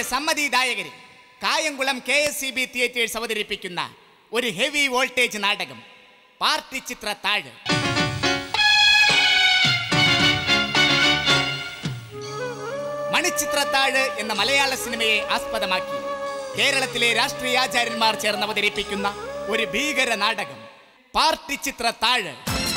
സമ്മതിദായകര് Kayamkulam K S C B theatres അവതരിപ്പിക്കുന്ന ഒരു heavy voltage നാടകം പാർട്ടി ചിത്ര താഴ് മണിച്ചിത്രത്താഴ് എന്ന മലയാള സിനിമയെ ആസ്പദമാക്കി കേരളത്തിലെ രാഷ്ട്രീയാചാര്യന്മാർ ചേർന്ന് അവതരിപ്പിക്കുന്ന ഒരു ഭീകര നാടകം പാർട്ടി ചിത്ര താഴ്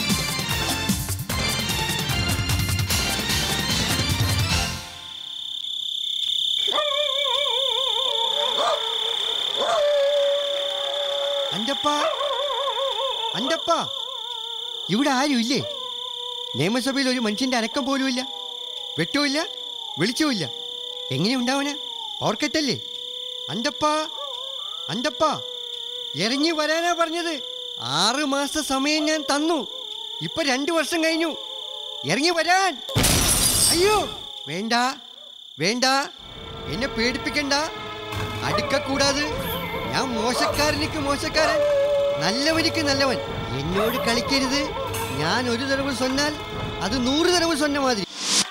അൻ്റപ്പ അൻ്റപ്പ ഇവിടെ ആരും ഇല്ലേ നിയമസഭയിൽ ഒരു മനുഷ്യന്റെ അനക്കം പോലുമില്ല വെട്ടവുമില്ല വെളിച്ചവുമില്ല എങ്ങനെ ഉണ്ടാവന ഓർക്കട്ടല്ലേ അൻ്റപ്പ അൻ്റപ്പ ഇറങ്ങി വരാനാ പറഞ്ഞത് ആറ് മാസ സമയം ഞാൻ തന്നു ഇപ്പൊ രണ്ടു വർഷം കഴിഞ്ഞു ഇറങ്ങി വരാൻ അയ്യോ വേണ്ട വേണ്ട എന്നെ പേടിപ്പിക്കണ്ട അടുക്കൂടാതെ ഞാൻ മോശക്കാരനിക്ക് മോശക്കാരൻ നല്ലവനിക്ക് നല്ലവൻ എന്നോട് കളിക്കരുത് ഞാൻ ഒരു തടവ് സൊന്നാൽ അത് നൂറ് തടവ് സൊന്ന മാതിരി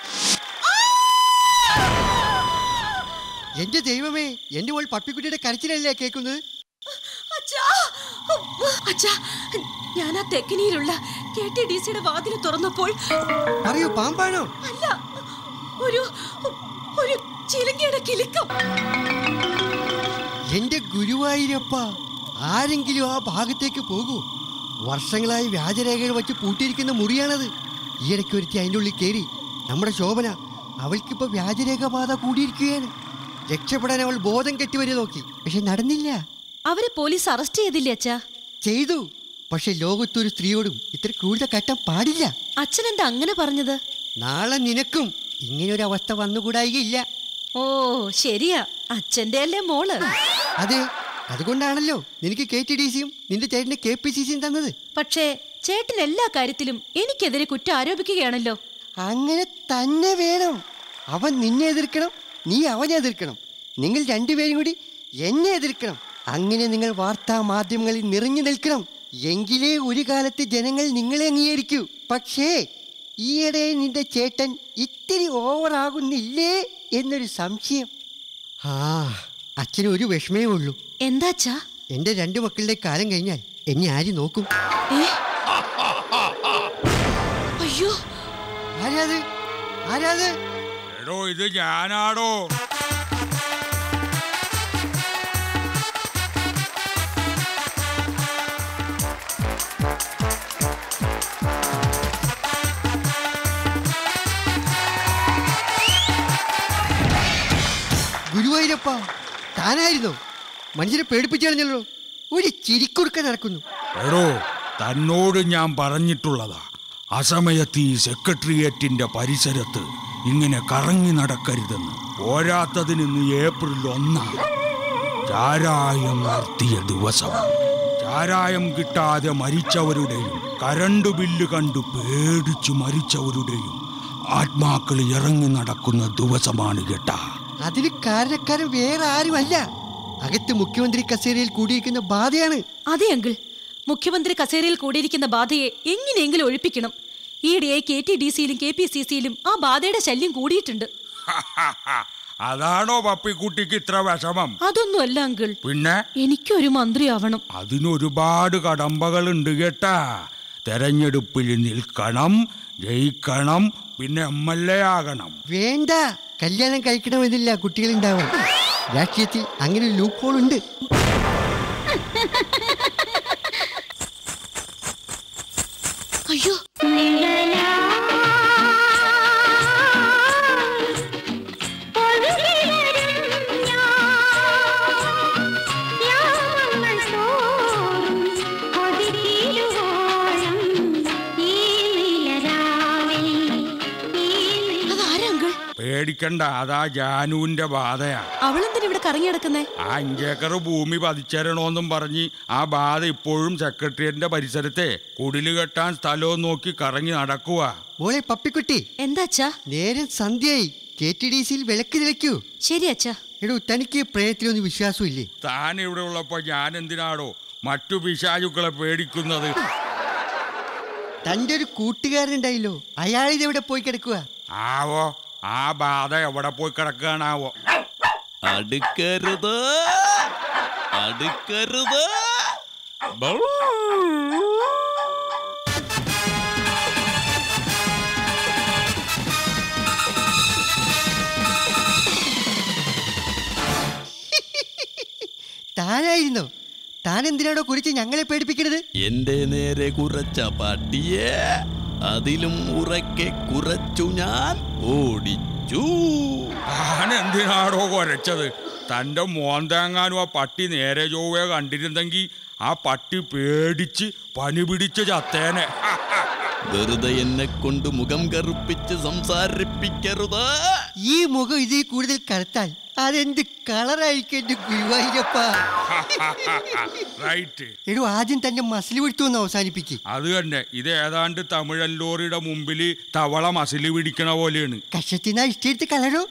എന്റെ ദൈവമേ എന്റെ മോൾ പപ്പിക്കുട്ടിയുടെ കരച്ചിലല്ലേ കേൾക്കുന്നത് അച്ഛാ! അച്ഛാ, ഞാൻ ആ തെക്കിനിയിലുള്ള കെ ടി ഡി സിയുടെ വാതിൽ തുറന്നപ്പോൾ പറയൂ പാമ്പാണോ അല്ല ഒരു ഒരു ചിലങ്കയുടെ കിലുക്കം എന്റെ ഗുരുവായൂരപ്പ ആരെങ്കിലും ആ ഭാഗത്തേക്ക് പോകൂ വർഷങ്ങളായി വ്യാജരേഖകൾ വെച്ച് പൂട്ടിയിരിക്കുന്ന മുറിയാണത് ഈയിടയ്ക്ക് ഒരുത്തി അതിൻ്റെ ഉള്ളിൽ കയറി നമ്മുടെ ശോഭന അവൾക്കിപ്പോ വ്യാജരേഖ ബാധ കൂടിയിരിക്കുകയാണ് രക്ഷപ്പെടാൻ അവൾ ബോധം കെട്ടിവരെ നോക്കി പക്ഷെ നടന്നില്ല അവരെ പോലീസ് അറസ്റ്റ് ചെയ്തില്ലേ അച്ഛാ ചെയ്തു പക്ഷെ ലോകത്തൊരു സ്ത്രീയോടും ഇത്ര ക്രൂരത കട്ടാൻ പാടില്ല അച്ഛൻ എന്താ അങ്ങനെ പറഞ്ഞത് നാളെ നിനക്കും ഇങ്ങനൊരു അവസ്ഥ വന്നുകൂടായികയില്ല ഓ ശരിയാ അച്ഛന്റെ അല്ലേ മോള് അതെ അതുകൊണ്ടാണല്ലോ നിനക്ക് കെ ടി ഡി സിയും നിന്റെ ചേട്ടന് കെ പി സി സിയും തന്നത് പക്ഷേ ചേട്ടൻ എല്ലാ കാര്യത്തിലും എനിക്കെതിരെ കുറ്റം ആരോപിക്കുകയാണല്ലോ അങ്ങനെ തന്നെ വേണം അവൻ നിന്നെ എതിർക്കണം നീ അവനെ എതിർക്കണം നിങ്ങൾ രണ്ടുപേരും കൂടി എന്നെ എതിർക്കണം അങ്ങനെ നിങ്ങൾ വാർത്താ മാധ്യമങ്ങളിൽ നിറഞ്ഞു നിൽക്കണം എങ്കിലേ ഒരു കാലത്ത് ജനങ്ങൾ നിങ്ങളെ അംഗീകരിക്കൂ പക്ഷേ ഈയിടെ നിന്റെ ചേട്ടൻ ഇത്തിരി ഓവറാകുന്നില്ലേ എന്നൊരു സംശയം ആ അച്ഛന് ഒരു വിഷമേ ഉള്ളൂ എന്താ അച്ഛാ എൻ്റെ രണ്ട് മക്കളുടെ കാലം കഴിഞ്ഞാൽ എന്നെ ആര് നോക്കും ഏ അയ്യോ ആരാത് ആരാത് എടോ ഇത് ഞാനാടോ ഗുരുവായൂരപ്പ താനായിരുന്നോ മനുഷ്യനെ പേടിപ്പിച്ചു കളഞ്ഞല്ലോ ഒരു ചിരിക്കുറുക്ക നടക്കുന്നു എടോ തന്നോട് ഞാൻ പറഞ്ഞിട്ടുള്ളതാ അസമയത്ത് ഈ സെക്രട്ടേറിയറ്റിന്റെ പരിസരത്ത് ഇങ്ങനെ കറങ്ങി നടക്കരുതെന്ന് പോരാത്തതിന് ഇന്ന് ഏപ്രിൽ ഒന്നാം ചാരായം നിർത്തിയ ദിവസം ചാരായം കിട്ടാതെ മരിച്ചവരുടെയും കരണ്ട് ബില്ല് കണ്ട് പേടിച്ചു മരിച്ചവരുടെയും ആത്മാക്കൾ ഇറങ്ങി നടക്കുന്ന ദിവസമാണ് കേട്ടാ അതിന് കാരണക്കാരൻ വേറെ ആരുമല്ല അകത്ത് മുഖ്യമന്ത്രി കസേരയിൽ കൂടിയിരിക്കുന്ന ബാധയാണ് അതെ അങ്കിൾ മുഖ്യമന്ത്രി കസേരയിൽ കൂടിയിരിക്കുന്ന ബാധയെ എങ്ങനെയെങ്കിലും ഒഴിപ്പിക്കണം ഈയിടെ കെ ടി ഡി സിയിലും കെ പി സി സിയിലും ആ ബാധയുടെ ശല്യം കൂടിയിട്ടുണ്ട് അതാണോ പപ്പിക്കുട്ടിക്ക് ഇത്ര വിഷമം അതൊന്നുമല്ല അങ്കിൾ പിന്നെ എനിക്കൊരു മന്ത്രിയാവണം അതിനൊരുപാട് കടമ്പകളുണ്ട് കേട്ടാ തെരഞ്ഞെടുപ്പിൽ നിൽക്കണം ജയിക്കണം പിന്നെ എം എൽ എ ആകണം വേണ്ട കല്യാണം കഴിക്കണമെന്നില്ല കുട്ടികളുണ്ടാവാൻ രാഷ്ട്രീയത്തിൽ അങ്ങനെ ഒരു ലൂപ്പ് ഹോൾ ഉണ്ട് അയ്യോ അതാരാ അങ്കിൾ പേടിക്കണ്ട അതാ ജാനുവിന്റെ ബാധയാ അവളെന്തിനാ ഇവിടെ കറങ്ങി നടക്കുന്നേ ആ അഞ്ചേക്കർ ഭൂമി പതിച്ചേരണോന്നും പറഞ്ഞ് ആ ബാധ ഇപ്പോഴും സെക്രട്ടേറിയറ്റിന്റെ പരിസരത്തെ കുടില് കെട്ടാൻ സ്ഥലവും നോക്കി കറങ്ങി നടക്കുക മോളെ പപ്പിക്കുട്ടി എന്താ അച്ഛാ നേരം സന്ധ്യയായി കെ ടി ഡി സിയിൽ വിളക്ക് തിളയ്ക്കൂ ശരി അച്ഛാ എടോ തനിക്ക് പ്രേയത്തിലൊന്നും വിശ്വാസമില്ലേ താൻ ഇവിടെ ഉള്ളപ്പോ ഞാൻ എന്തിനാടോ മറ്റു പിശാചുക്കളെ പേടിക്കുന്നത് തൻ്റെ ഒരു കൂട്ടുകാരനുണ്ടായില്ലോ അയാളിത് എവിടെ പോയി കിടക്കുക ആവോ ആ ബാധ എവിടെ പോയി കിടക്കുകയാണാവോ ആ അടുക്കരുത് അടുക്കരുത് ബൗ. താനായിരുന്നോ താൻ എന്തിനാണോ കുറിച്ച് ഞങ്ങളെ പേടിപ്പിക്കണത് എന്റെ നേരെ കുറച്ച പട്ടിയെ അതിലും ഉറക്കെ കുറച്ചു ഞാൻ ഓടിച്ചു താൻ എന്തിനാടോ കുരച്ചത് തൻ്റെ മോന്താങ്ങാനും ആ പട്ടി നേരെ ചൊവ്വേ കണ്ടിരുന്നെങ്കിൽ ആ പട്ടി പേടിച്ച് പനി പിടിച്ച് ചത്തേനെ വെറുതെ എന്നെ കൊണ്ട് മുഖം കറുപ്പിച്ച് സംസാരിപ്പിക്കരുത് ഈ മുഖം ഇതിൽ കൂടുതൽ കറുത്താൽ അതെന്ത് കളറായിരിക്കും എന്റെ ഗുരുവായൂരപ്പ റൈറ്റ് എടോ ആദ്യം തന്നെ മസിൽ പിടുത്തു ഒന്ന് അവസാനിപ്പിക്ക് അത് തന്നെ ഇത് ഏതാണ്ട് തമിഴല്ലോറിയുടെ മുമ്പിൽ തവള മസില് പിടിക്കണ പോലെയാണ് കഷത്തിനാ ഇഷ്ടെടുത്ത് കളറോ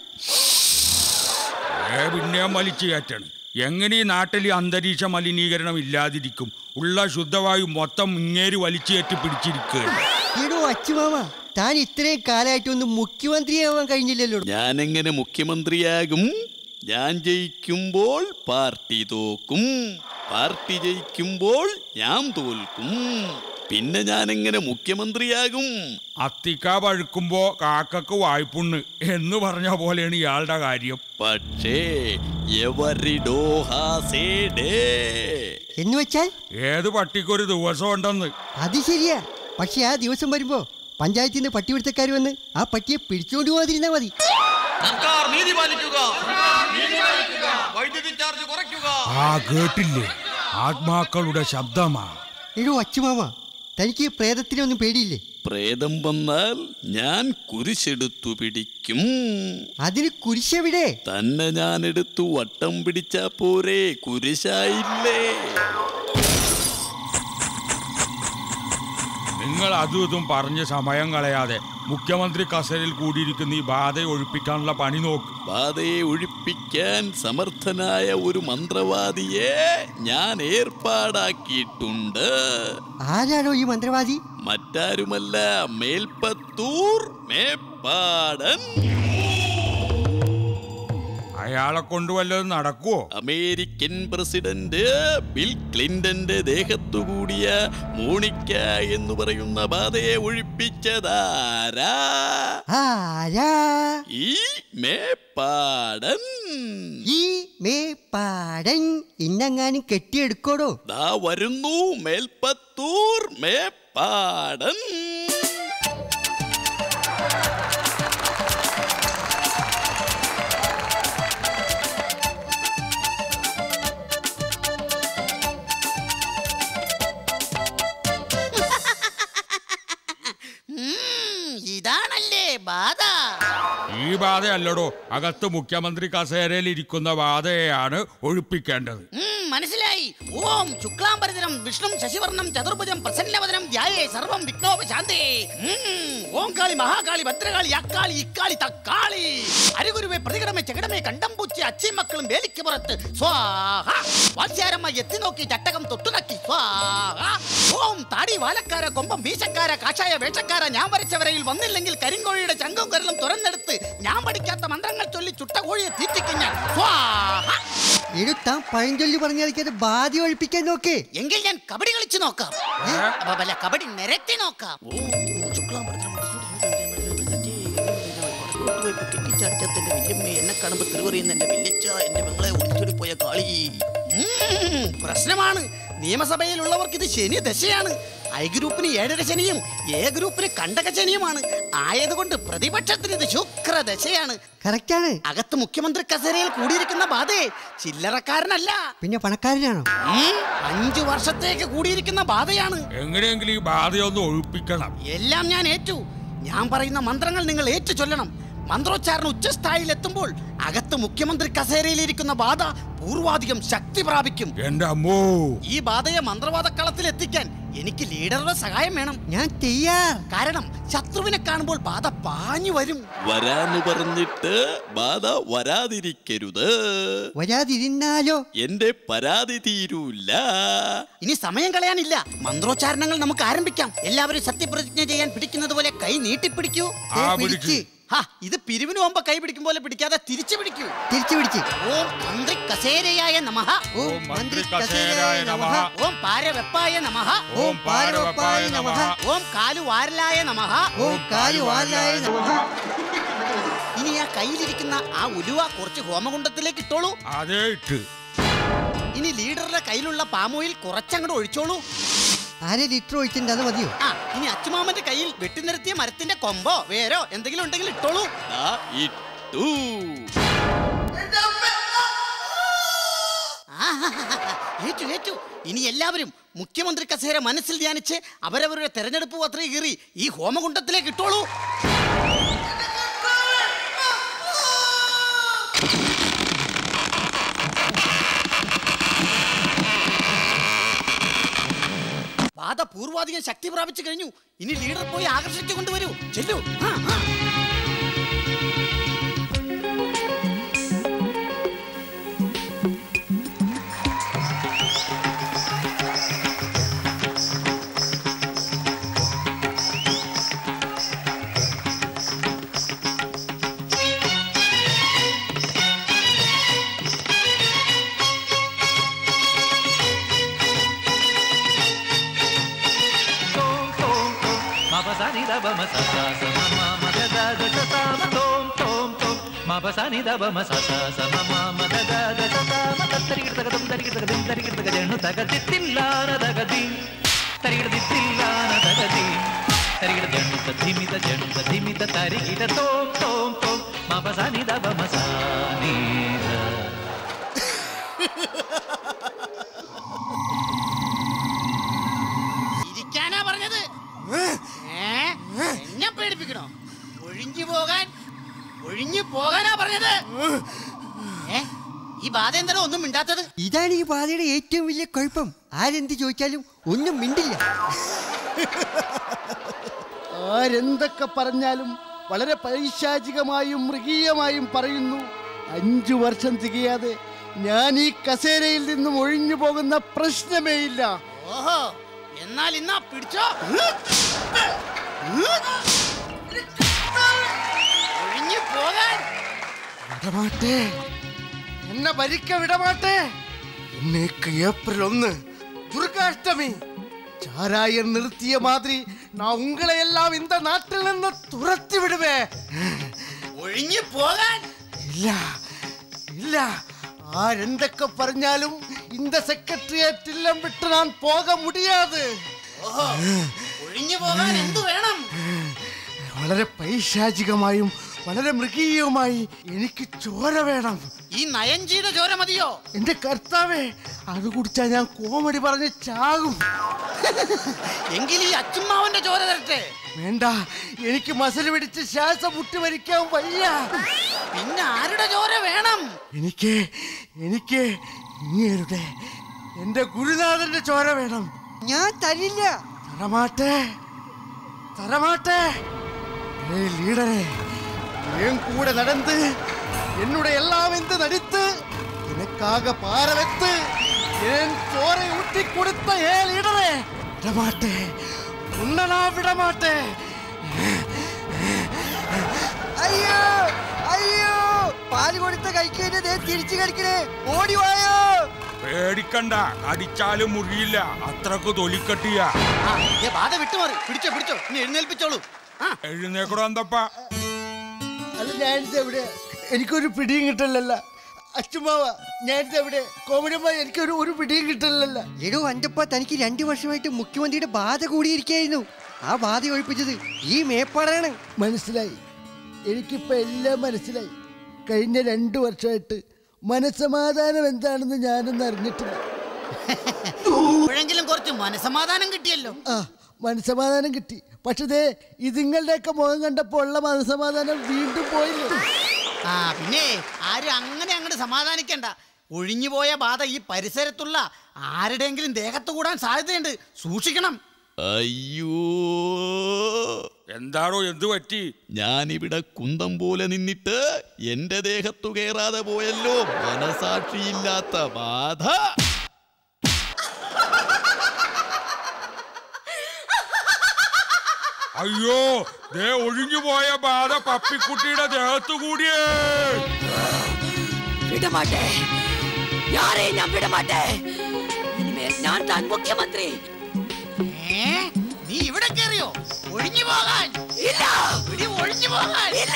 ഏ പിന്നെ വലിച്ചു കയറ്റാണ് എങ്ങനെ ഈ നാട്ടിൽ ഈ അന്തരീക്ഷ മലിനീകരണം ഇല്ലാതിരിക്കും ഉള്ള ശുദ്ധവായു മൊത്തം ഇങ്ങേര് വലിച്ചു കയറ്റി പിടിച്ചിരിക്കുകയാണ് എടോ അച്ചുമാമ താൻ ഇത്രയും കാലമായിട്ടൊന്നും മുഖ്യമന്ത്രിയാവാൻ കഴിഞ്ഞില്ലല്ലോ ഞാനെങ്ങനെ മുഖ്യമന്ത്രിയാകും ഞാൻ ജയിക്കുമ്പോൾ പാർട്ടി തോക്കും പാർട്ടി ജയിക്കുമ്പോൾ ഞാൻ തോൽക്കും പിന്നെ ഞാൻ എങ്ങനെ മുഖ്യമന്ത്രിയാകും അത്തിക്ക പഴുക്കുമ്പോ കാക്കക്ക് വായ്പുണ്ണ് എന്ന് പറഞ്ഞ പോലെയാണ് ഇയാളുടെ കാര്യം പക്ഷേ എവരിഡോ ഹാസേ ഡേ എന്ന് വെച്ചാൽ ഏത് പട്ടിക്കൊരു ദിവസം ഉണ്ടെന്ന് അത് ശരിയാ പക്ഷെ ആ ദിവസം വരുമ്പോ പഞ്ചായത്തിൽ നിന്ന് പട്ടിപിടുത്തക്കാർ വന്ന് ആ പട്ടിയെ പിടിച്ചുകൊണ്ട് പോകാതിരുന്നാ മതി സർക്കാർ നീതി പാലിക്കുക വൈദ്യുതി ചാർജ് കുറയ്ക്കുക ആ കേട്ടില്ലേ ആത്മാക്കളുടെ ശബ്ദമാ എടോ അച്ചുമാമ തനിക്ക് ഈ പ്രേതത്തിനെ ഒന്നും പേടിയില്ലേ പ്രേതം വന്നാൽ ഞാൻ കുരിശെടുത്തു പിടിക്കും അതിന് കുരിശെവിടെ തന്നെ ഞാൻ എടുത്തു വട്ടം പിടിച്ചാ പോരെ കുരിശായില്ലേ നിങ്ങൾ അതും ഇതും പറഞ്ഞ് സമയം കളയാതെ മുഖ്യമന്ത്രി കസേരയിൽ കൂടിയിരിക്കുന്ന ഈ ബാധയെ ഒഴിപ്പിക്കാനുള്ള പണി നോക്ക് ബാധയെ ഒഴിപ്പിക്കാൻ സമർത്ഥനായ ഒരു മന്ത്രവാദിയെ ഞാൻ ഏർപ്പാടാക്കിയിട്ടുണ്ട് ആരാണോ ഈ മന്ത്രവാദി മറ്റാരുമല്ല മേൽപ്പത്തൂർ മേപ്പാടൻ അയാളെ കൊണ്ട് വല്ലതും നടക്കുവോ അമേരിക്കൻ പ്രസിഡന്റ് ബിൽ ക്ലിന്റന്റെ ദേഹത്തുകൂടിയ മോണിക്ക എന്ന് പറയുന്ന ബാധയെ ഒഴിപ്പിച്ചതാരാ ആരാ ഈ മേപ്പാടൻ ഈ മേ പാടൻ ഇന്നെങ്ങാനും കെട്ടിയെടുക്കോടോ ദാ വരുന്നു മേൽപ്പത്തൂർ മേപ്പാടൻ ഇതാണല്ലേ ബാധ ഈ ബാധയല്ലടോ അകത്ത് മുഖ്യമന്ത്രി കസേരയിൽ ഇരിക്കുന്ന ബാധയെയാണ് ഒഴിപ്പിക്കേണ്ടത് ഉം, മനസ്സിലായി ഓം ശുക്ലാംബരതരം വിഷ്ണു ശശിവർണം ചതുർഭുജം പ്രസന്നവദനം ധ്യായേ സർവം വിഘ്നോപശാന്തേ ഉം, ഓം കാളി മഹാകാളി ഭദ്രകാളി അക്കാളി ഇക്കാളി തക്കാളി അരുകുരുവെ പ്രതികടമേ ചെകിടമേ കണ്ടം പൂച്ചി അച്ചിമക്കളും വേലിക്ക് പുറത്ത് സ്വാഹ വാത്സ്യാരമ്മ എത്തി നോക്കി ചട്ടകം തൊട്ടുനക്കി സ്വാഹ ഓം താടി വാലക്കാര കൊമ്പം വീശക്കാര കാഷായ വേഷക്കാര ഞാൻ വരച്ച വരയിൽ വന്നില്ലെങ്കിൽ കരിങ്കോഴിയുടെ ചങ്കും കരലും തുറന്നെടുത്ത് ഞാൻ പഠിക്കാത്ത മന്ത്രങ്ങൾ ചൊല്ലി ചുട്ട കോഴിയെ തീറ്റിക്കും ഞാൻ സ്വാഹ എടോ താൻ പഴഞ്ചൊല്ലി പറഞ്ഞു കളിക്കാതെ ബാധ ഒഴിപ്പിക്കാൻ നോക്കേ എങ്കിൽ ഞാൻ കബഡി കളിച്ചു നോക്കാം ഏ? അപ്പൊ അല്ല കബഡി നിരത്തി നോക്കാം ഓ, ശുക്ലാംബരധരം കെട്ടിച്ചടച്ചത്തിന്റെ വല്യമ്മ എന്നെ കാണുമ്പോ തിരുവറിയുന്ന എന്റെ വല്യച്ച എന്റെ പെങ്ങളെ ഒളിച്ചോടി പോയ കാളി ഉം, പ്രശ്നമാണ് നിയമസഭയിലുള്ളവർക്ക് ഇത് ശനി ദശയാണ് ഐ ഗ്രൂപ്പിന് ഏഴര ശനിയും എ ഗ്രൂപ്പിന് കണ്ടക ശനിയുമാണ് ആയതുകൊണ്ട് പ്രതിപക്ഷത്തിന് ഇത് ശുക്രദശയാണ് കറക്റ്റാണ് അകത്ത് മുഖ്യമന്ത്രി കസേരയിൽ കൂടിയിരിക്കുന്ന ബാധേ ചില്ലറക്കാരനല്ല പിന്നെ പണക്കാരനാണോ ഉം, അഞ്ചു വർഷത്തേക്ക് കൂടിയിരിക്കുന്ന ബാധയാണ് എങ്ങനെയെങ്കിലും ഈ ബാധയൊന്ന് ഒഴിപ്പിക്കണം എല്ലാം ഞാൻ ഏറ്റു ഞാൻ പറയുന്ന മന്ത്രങ്ങൾ നിങ്ങൾ ഏറ്റു ചൊല്ലണം മന്ത്രോച്ചാരണം ഉച്ചസ്ഥായിയിൽ എത്തുമ്പോൾ അകത്ത് മുഖ്യമന്ത്രി കസേരയിലിരിക്കുന്ന ബാധ പൂർവാധികം ശക്തി പ്രാപിക്കും എന്റെ അമ്മോ ഈ ബാധയെ മന്ത്രവാദക്കളത്തിൽ എത്തിക്കാൻ എനിക്ക് ലീഡറുടെ സഹായം വേണം ഞാൻ തയ്യാർ കാരണം ശത്രുവിനെ കാണുമ്പോൾ ബാധ പാഞ്ഞു വരും വരാന്ന് പറഞ്ഞിട്ട് ബാധ വരാതിരിക്കരുത് വരാതിരുന്നാലോ എന്റെ പരാതി തീരൂല ഇനി സമയം കളയാനില്ല മന്ത്രോച്ചാരണങ്ങൾ നമുക്ക് ആരംഭിക്കാം എല്ലാവരും സത്യപ്രതിജ്ഞ ചെയ്യാൻ പിടിക്കുന്നത് പോലെ കൈ നീട്ടിപ്പിടിക്കൂ ആ ദേ പിടിച്ച് പിടിച്ച്. ഹാ ഇത് പിരിവിന് പോകുമ്പോ കൈ പിടിക്കും പോലെ പിടിക്കാതെ തിരിച്ചു പിടിക്കൂ തിരിച്ചു പിടിച്ച് ഓം മന്ത്രി കസേരയായ നമഃ ഓം മന്ത്രി കസേരായ നമഃ ഓം പാരവെപ്പായ നമഃ ഓം പാരവപ്പായ നമഃ ഓം കാലുവാരലായ നമഃ ഓം കാലുവാലായ നമഃ ഇനി ആ കയ്യിലിരിക്കുന്ന ആ ഉലുവ കുറച്ച് ഹോമകുണ്ടത്തിലേക്ക് ഇട്ടോളൂ അതേ ഇട്ട് ഇനി ലീഡറുടെ കയ്യിലുള്ള പാമോയിൽ കുറച്ചങ്ങോട്ട് ഒഴിച്ചോളൂ അര ലിറ്റർ ഒഴിച്ചിട്ടുണ്ട് അത് മതിയോ ആ ഇനി അച്ചുമാമന്റെ കയ്യിൽ വെട്ടിനിരത്തിയ മരത്തിന്റെ കൊമ്പോ വേരോ എന്തെങ്കിലും ഉണ്ടെങ്കിൽ ഇട്ടോളൂ ദാ ഇട്ടു ഏറ്റു ഏറ്റു ഇനി എല്ലാവരും മുഖ്യമന്ത്രി കസേര മനസ്സിൽ ധ്യാനിച്ച് അവരവരുടെ തെരഞ്ഞെടുപ്പ് പത്രിക കീറി ഈ ഹോമകുണ്ടത്തിലേക്ക് ഇട്ടോളൂ വാദ പൂർവാധികം ശക്തി പ്രാപിച്ചു കഴിഞ്ഞു ഇനി ലീഡർ പോയി ആകർഷിച്ചു കൊണ്ടുവരൂ ചെല്ലു ആ, ആ. Tom tom tom, ma pa sa ni da ba ma sa sa sa ma ma ma da da da sa sa ma tom tom tom, ma pa sa ni da ba ma sa sa sa ma ma ma da da da sa sa ma da tari gir tagadum tari gir tagadum tari gir tagadenu tagaditilla na tagadi tari gir ditilla na tagadi tari gir janu ta dhimita janu ta dhimita tari gir tom tom tom, ma pa sa ni da ba ma sa ni da ഇരിക്കാനാ പറഞ്ഞത് ഏ? എന്നെ പേടിപ്പിക്കണോ ഒഴിഞ്ഞു പോകാൻ ഒഴിഞ്ഞു പോകാനാ പറഞ്ഞത് ഏ ഈ ബാധ എന്താണോ ഒന്നും മിണ്ടാത്തത് ഇതാണ് ഈ ബാധയുടെ ഏറ്റവും വലിയ കുഴപ്പം ആരെന്ത് ചോദിച്ചാലും ഒന്നും മിണ്ടില്ല ആരെന്തൊക്കെ പറഞ്ഞാലും വളരെ പൈശാചികമായും മൃഗീയമായും പറയുന്നു അഞ്ചു വർഷം തികയാതെ ഞാൻ ഈ കസേരയിൽ നിന്നും ഒഴിഞ്ഞു പോകുന്ന പ്രശ്നമേ ഇല്ല ഓഹോ എന്നാൽ ഇന്നാ പിടിച്ചോ ഒഴിഞ്ഞു പോകാൻ വിടമാട്ടേ എന്നെ ഭരിക്ക വിടമാട്ടേ ഇന്നേക്ക് ഏപ്രിൽ ഒന്ന് ദുർഗാഷ്ടമി ചാരായർ നിർത്തിയ മാതിരി நான் உங்களை எல்லாம் இந்த நாட்டில் നിന്ന് തുരത്തി വിടുവേ ഒഴിഞ്ഞു പോകാൻ ഇല്ല ഇല്ല ആരെന്തൊക്കെ പറഞ്ഞാലും இந்த സെക്രട്ടേറിയറ്റ് ഇല്ലം വിട്ട് ഞാൻ പോക മുടിയാത് ഓഹോ ഒഴിഞ്ഞു പോകാൻ എന്തു വേണം വളരെ പൈശാചികമായും വളരെ മൃഗീയവുമായി എനിക്ക് ചോര വേണം ഈ നയം ചെയ്ത ചോര മതിയോ എന്റെ കർത്താവേ അത് കുടിച്ചാൽ ഞാൻ കോമഡി പറഞ്ഞ് ചാകും എങ്കിൽ ഈ അച്ചുമ്മാവന്റെ ചോര തരട്ടെ വേണ്ട എനിക്ക് മസിൽ പിടിച്ച് ശ്വാസം മുട്ടി മരിക്കാൻ വയ്യ പിന്നെ ആരുടെ ചോര വേണം എനിക്ക് എനിക്ക് ഇങ്ങേരുടെ എന്റെ ഗുരുനാഥന്റെ ചോര വേണം ഞാൻ തരില്ല തരമാട്ടെ തരമാട്ടെ ഏ ലീഡറെ என் கூட நடந்து என்னுடைய எல்லாம் என்று நடித்து எனக்காக பார வைத்து என் சோரை ஊட்டி கொடுத்த ஏ லீடரே விடமாட்டேன் உன்னை நான் விடமாட்டேன் അയ്യോ അയ്യോ പാല് കൊടുത്ത കഴിക്കേണ്ട ദേ തിരിച്ചു കളിക്കണേ ഓടി വായോ പേടിക്കണ്ട അടിച്ചാലും മുറിയില്ല അത്രക്ക് തൊലിക്കട്ടിയ ആ ഏ ബാധ വിട്ടുമാറി പിടിച്ചോ പിടിച്ചോ ഇനി എഴുന്നേൽപ്പിച്ചോളൂ ആ എഴുന്നേക്കൂടെ എന്തപ്പാ അല്ല ഞാനിത് എവിടെ എനിക്കൊരു പിടിയും കിട്ടില്ലല്ല അച്ഛമാവ ഞാനിത് എവിടെ കോമഡിയമ്മ എനിക്കൊരു ഒരു പിടിയും കിട്ടില്ലല്ല എടോ അൻ്റപ്പ തനിക്ക് രണ്ടു വർഷമായിട്ട് മുഖ്യമന്ത്രിയുടെ ബാധ കൂടിയിരിക്കായിരുന്നു ആ ബാധ ഒഴിപ്പിച്ചത് ഈ മേപ്പാടാണ് മനസ്സിലായി എനിക്കിപ്പോ എല്ലാം മനസ്സിലായി കഴിഞ്ഞ രണ്ടു വർഷമായിട്ട് മനസമാധാനം എന്താണെന്ന് ഞാനൊന്നും അറിഞ്ഞിട്ടില്ല ഇപ്പോഴെങ്കിലും കുറച്ച് മനസമാധാനം കിട്ടിയല്ലോ ആ മനസമാധാനം കിട്ടി പക്ഷേ ദേ ഇതിങ്ങളുടെയൊക്കെ മുഖം കണ്ടപ്പോൾ ഉള്ള മനസമാധാനം വീണ്ടും പോയില്ലേ ആ പിന്നെ ആരും അങ്ങനെ അങ്ങോട്ട് സമാധാനിക്കണ്ട ഒഴിഞ്ഞുപോയ ബാധ ഈ പരിസരത്തുള്ള ആരുടെയെങ്കിലും ദേഹത്ത് കൂടാൻ സാധ്യതയുണ്ട് സൂക്ഷിക്കണം അയ്യോ എന്താണോ എന്ത് പറ്റി ഞാനിവിടെ കുന്തം പോലെ നിന്നിട്ട് എന്റെ ദേഹത്തു കയറാതെ പോയല്ലോ മനസാക്ഷിയില്ലാത്ത ബാധ അയ്യോ ദേ ഒഴിഞ്ഞു പോയ ബാധ പപ്പിക്കുട്ടിയുടെ ദേഹത്തു കൂടിയേ വിടമാട്ടെ யாரையும் நான் விட மாட்டேன் இனிமேல் நான் தான் முக்கியமந்திரி ഏ? നീ ഇവിടെ കയറിയോ ഒഴിഞ്ഞു പോകാൻ இல்ல ഇടി ഒഴിഞ്ഞു പോകാൻ இல்ல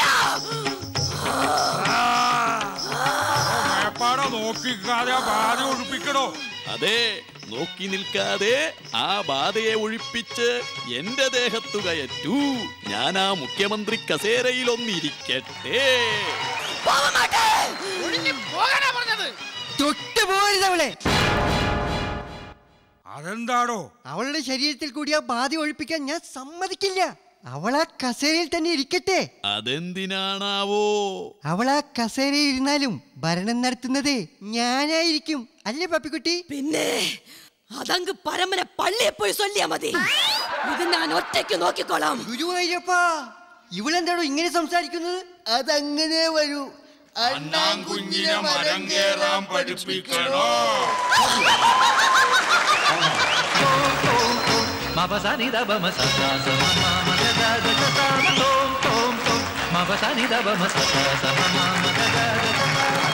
മേപ്പാട നോക്കിക്കാതെ ആ ബാധ ഒഴിപ്പിക്കണോ അതെ നോക്കി നിൽക്കാതെ ആ ബാധയെ ഒഴിപ്പിച്ച് എന്റെ ദേഹത്തു കയറ്റൂ ഞാൻ ആ മുഖ്യമന്ത്രി കസേരയിൽ ഒന്നിരിക്കട്ടെ போக மாட்டேன் ഒഴിഞ്ഞു പോകാനാ പറഞ്ഞത് തൊട്ടു പോകരുത് അവളെ അതെന്താടോ അവളുടെ ശരീരത്തിൽ കൂടി ആ ബാധ ഒഴിപ്പിക്കാൻ ഞാൻ സമ്മതിക്കില്ല അവൾ ആ കസേരയിൽ തന്നെ ഇരിക്കട്ടെ അതെന്തിനാണാവോ അവൾ ആ കസേരയിൽ ഇരുന്നാലും ഭരണം നടത്തുന്നത് ഞാനായിരിക്കും അല്ലേ പപ്പിക്കുട്ടി പിന്നെ അതങ്ങ് പരമനെ പള്ളിയെ പോയി ചൊല്ലിയാ മതി ഇത് ഞാൻ ഒറ്റയ്ക്ക് നോക്കിക്കോളാം ഗുരുവായൂരപ്പാ ഇവളെന്താണോ ഇങ്ങനെ സംസാരിക്കുന്നത് അതങ്ങനെ വരൂ അണ്ണാൻ കുഞ്ഞിനെ മരം കേറാൻ പഠിപ്പിക്കണോ മപസാനി ദബമ സസാ സമ മമ ഗഗ ഗഗ സാമ തോം തോം തോം മപസാനി ദബമ സസാ സമ മമ ഗഗ ഗഗ സാമ